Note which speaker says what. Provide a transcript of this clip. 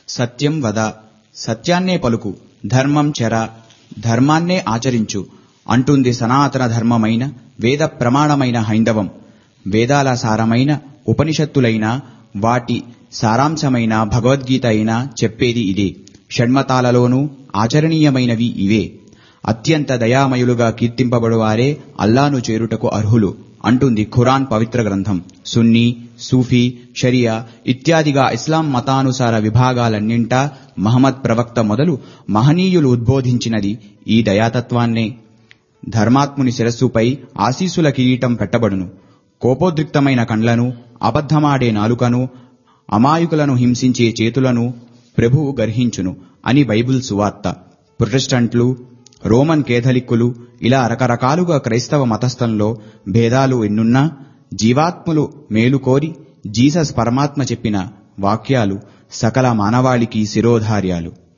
Speaker 1: సత్యం వద సత్యాన్నే పలుకు ధర్మం చెర ధర్మాన్నే ఆచరించు అంటుంది సనాతన ధర్మమైన వేద ప్రమాణమైన హైందవం వేదాల సారమైన ఉపనిషత్తులైన వాటి సారాంశమైన భగవద్గీత అయినా చెప్పేది ఇదే షణ్మతాలలోనూ ఆచరణీయమైనవి ఇవే అత్యంత దయామయులుగా కీర్తింపబడువారే అల్లాను చేరుటకు అర్హులు అంటుంది ఖురాన్ పవిత్ర గ్రంథం సున్నీ సూఫీ షరియా ఇత్యాదిగా ఇస్లాం మతానుసార విభాగాలన్నింటా మహమ్మద్ ప్రవక్త మొదలు మహనీయులు ఉద్బోధించినది ఈ దయాతత్వాన్నే ధర్మాత్ముని శిరస్సుపై ఆశీసుల కిరీటం పెట్టబడును కోపోద్రిక్తమైన కండ్లను అబద్ధమాడే నాలుకను అమాయకులను హింసించే చేతులను ప్రభువు గర్హించును అని బైబిల్ సువార్త ప్రొటెస్టంట్లు రోమన్ కేథలిక్కులు ఇలా రకరకాలుగా క్రైస్తవ మతస్థంలో భేదాలు ఎన్నున్నా జీవాత్ములు మేలుకోరి జీసస్ పరమాత్మ చెప్పిన వాక్యాలు సకల మానవాళికి శిరోధార్యాలు